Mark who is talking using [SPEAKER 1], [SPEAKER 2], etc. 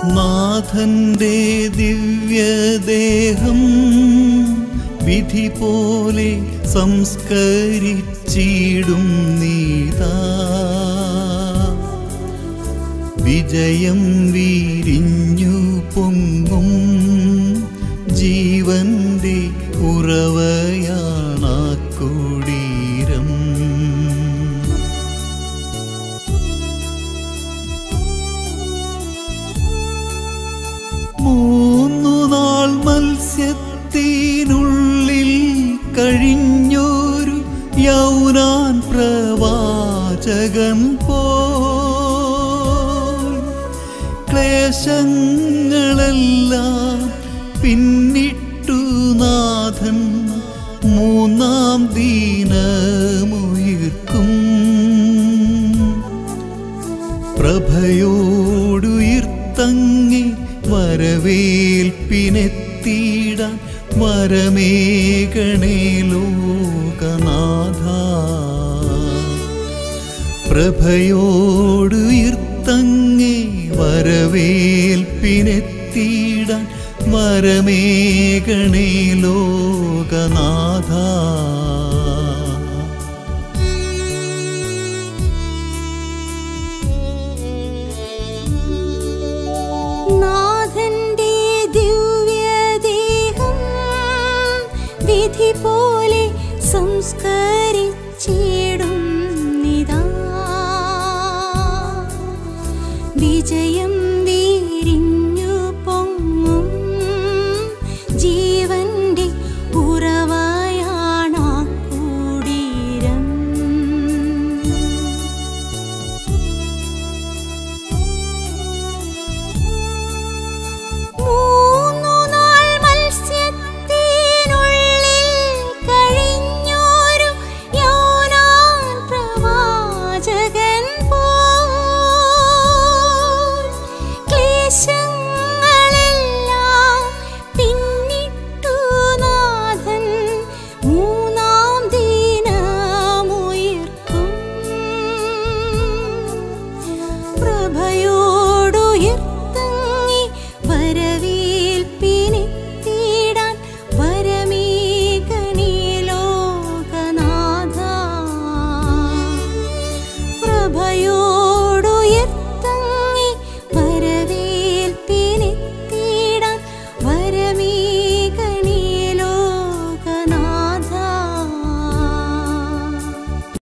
[SPEAKER 1] നാഥന്റെ ദിവ്യദേഹം വിധി പോലെ സംസ്കരിച്ചിടും നീതാ വിജയം വീരിഞ്ഞു പൊങ്ങും ജീവന്റെ ഉറവയാണാ കുടീരം മൂന്നു നാൾ മത്സ്യത്തിനുള്ളിൽ കഴിഞ്ഞൊരു യൗനാൻ പ്രവാചകൻ പോൽ ക്ലേശങ്ങളെല്ലാം പിന്നിട്ടു നാഥൻ മൂന്നാം ദീനമുയർക്കും പ്രഭയോടുയിർത്തങ്ങി വരവേൽപ്പിനെത്തിയിടാൻ വരമേകണേ ലോകനാഥ പ്രഭയോടുയിർത്തങ്ങി വരവേൽപ്പിനെത്തിയിടാൻ വരമേകണേ ലോകനാഥ
[SPEAKER 2] നാഥന്റെ ദിവ്യദേഹം വിധി പോലെ സംസ്കരിച്ചിടും നിതാ വിജയം വീരിഞ്ഞു പൊങ്ങും ജീവന്റെ ഉറവയാണാ കൂടീരം മൂന്നു നാൾ മത്സ്യത്തിനുള്ളിൽ കഴിഞ്ഞൊരു യോനാൻ പ്രവാചകൻ പോൽ ക്ലേശങ്ങളെല്ലാം പിന്നിട്ടു നാഥൻ മൂന്നാം ദിനമുയർക്കും പ്രഭയോടുയർത്തങ്ങി വരവേൽപ്പിനെത്തിടാൻ വരമേകണേ ലോകനാഥ പ്രഭയോ